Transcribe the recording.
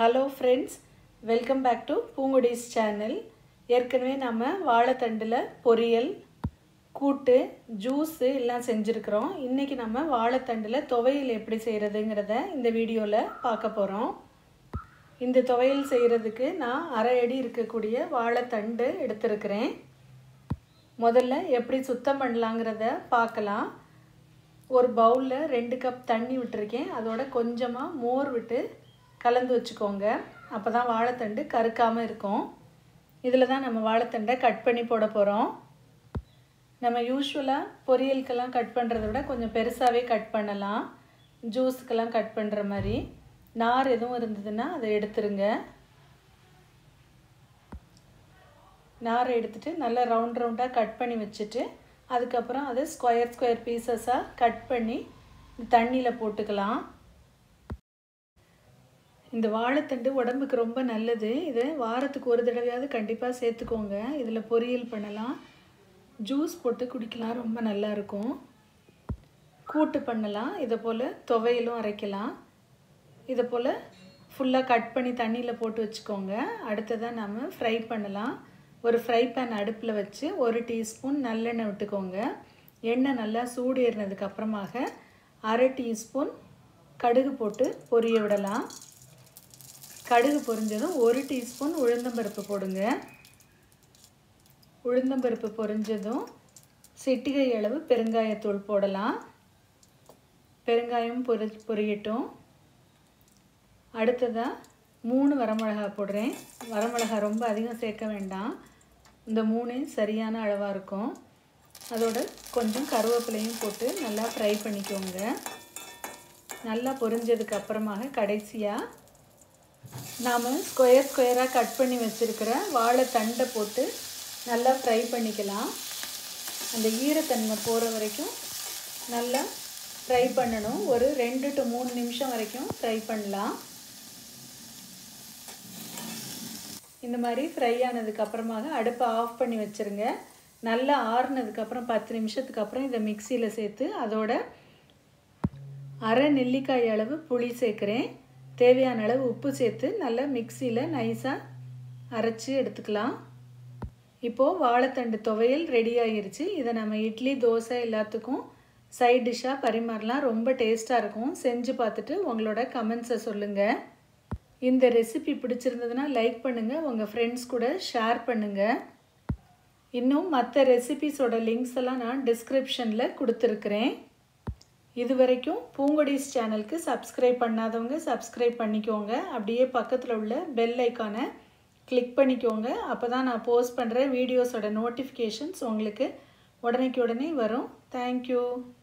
hello friends welcome back to Poonkudi's channel ஏற்கனவே நம்ம வாழைத்தண்டில் பொரியல் கூட்டு ஜூஸு எல்லாம் செஞ்சுருக்குறோம் இன்றைக்கி நம்ம வாழைத்தண்டில் துவையல் எப்படி செய்கிறதுங்கிறத இந்த வீடியோவில் பார்க்க போகிறோம் இந்த துவையல் செய்கிறதுக்கு நான் அரை அடி இருக்கக்கூடிய வாழைத்தண்டு எடுத்திருக்கிறேன் முதல்ல எப்படி சுத்தம் பண்ணலாங்கிறத பார்க்கலாம் ஒரு பவுலில் ரெண்டு கப் தண்ணி விட்டுருக்கேன் அதோட கொஞ்சமாக மோர் விட்டு கலந்து வச்சுக்கோங்க அப்போ தான் வாழைத்தண்டு கருக்காமல் இருக்கும் இதில் தான் நம்ம வாழைத்தண்டை கட் பண்ணி போட போகிறோம் நம்ம யூஸ்வலாக பொரியலுக்கெல்லாம் கட் பண்ணுறத விட கொஞ்சம் பெருசாகவே கட் பண்ணலாம் ஜூஸுக்கெல்லாம் கட் பண்ணுற மாதிரி நார் எதுவும் இருந்ததுன்னா அதை எடுத்துருங்க நாரை எடுத்துகிட்டு நல்லா ரவுண்ட் ரவுண்டாக கட் பண்ணி வச்சுட்டு அதுக்கப்புறம் அதை ஸ்கொயர் ஸ்கொயர் பீசஸாக கட் பண்ணி தண்ணியில் போட்டுக்கலாம் இந்த வாழைத்தண்டு உடம்புக்கு ரொம்ப நல்லது இது வாரத்துக்கு ஒரு தடவையாவது கண்டிப்பாக சேர்த்துக்கோங்க இதில் பொரியல் பண்ணலாம் ஜூஸ் போட்டு குடிக்கலாம் ரொம்ப நல்லாயிருக்கும் கூட்டு பண்ணலாம் இதை போல் துவையலும் அரைக்கலாம் இதை போல் ஃபுல்லாக கட் பண்ணி தண்ணியில் போட்டு வச்சுக்கோங்க அடுத்ததாக நம்ம ஃப்ரை பண்ணலாம் ஒரு ஃப்ரை பேன் அடுப்பில் வச்சு ஒரு டீஸ்பூன் நல்லெண்ணெய் விட்டுக்கோங்க எண்ணெய் நல்லா சூடு ஏறினதுக்கு அப்புறமாக அரை டீஸ்பூன் கடுகு போட்டு பொரிய விடலாம் கடுகு பொரிஞ்சதும் ஒரு டீஸ்பூன் உளுந்தம்பருப்பு போடுங்க உளுந்தம்பருப்பு பொரிஞ்சதும் சிட்டிகை அளவு பெருங்காயத்தூள் போடலாம் பெருங்காயம் பொரி பொரியட்டும் அடுத்ததாக மூணு வரமிளகா போடுறேன் வரமிளகா ரொம்ப அதிகம் சேர்க்க வேண்டாம் இந்த மூணே சரியான அளவாக இருக்கும் அதோட கொஞ்சம் கருவேப்பிலையும் போட்டு நல்லா ஃப்ரை பண்ணிக்கோங்க நல்லா பொரிஞ்சதுக்கு அப்புறமாக கடைசியாக நாம் ஸ்கொயர் ஸ்கொயராக கட் பண்ணி வச்சுருக்கிற வாழை தண்டை போட்டு நல்லா ஃப்ரை பண்ணிக்கலாம் அந்த ஈரத்தன்மை போகிற வரைக்கும் நல்லா ஃப்ரை பண்ணணும் ஒரு ரெண்டு டு மூணு நிமிஷம் வரைக்கும் ஃப்ரை பண்ணலாம் இந்த மாதிரி ஃப்ரை ஆனதுக்கு அப்புறமாக அடுப்பை ஆஃப் பண்ணி வச்சுருங்க நல்லா ஆறுனதுக்கப்புறம் பத்து நிமிஷத்துக்கு அப்புறம் இதை மிக்சியில் சேர்த்து அதோட அரை நெல்லிக்காய் அளவு புளி சேர்க்குறேன் தேவையான அளவு உப்பு சேர்த்து நல்லா மிக்சியில் நைஸாக அரைச்சி எடுத்துக்கலாம் இப்போது வாழைத்தண்டு துவையல் ரெடி ஆகிருச்சு இதை நம்ம இட்லி தோசை எல்லாத்துக்கும் சைட் டிஷ்ஷாக பரிமாறலாம் ரொம்ப டேஸ்ட்டாக இருக்கும் செஞ்சு பார்த்துட்டு உங்களோட கமெண்ட்ஸை சொல்லுங்கள் இந்த ரெசிபி பிடிச்சிருந்ததுன்னா லைக் பண்ணுங்கள் உங்கள் ஃப்ரெண்ட்ஸ் கூட ஷேர் பண்ணுங்கள் இன்னும் மற்ற ரெசிபிஸோட லிங்க்ஸ் எல்லாம் நான் டிஸ்கிரிப்ஷனில் கொடுத்துருக்குறேன் இது வரைக்கும் பூங்கொடிஸ் சேனலுக்கு சப்ஸ்கிரைப் பண்ணாதவங்க சப்ஸ்கிரைப் பண்ணிக்கோங்க அப்படியே பக்கத்தில் உள்ள பெல் ஐக்கானை கிளிக் பண்ணிக்கோங்க அப்போ தான் நான் போஸ்ட் பண்ணுற வீடியோஸோட நோட்டிஃபிகேஷன்ஸ் உங்களுக்கு உடனேக்கு உடனே வரும் தேங்க்யூ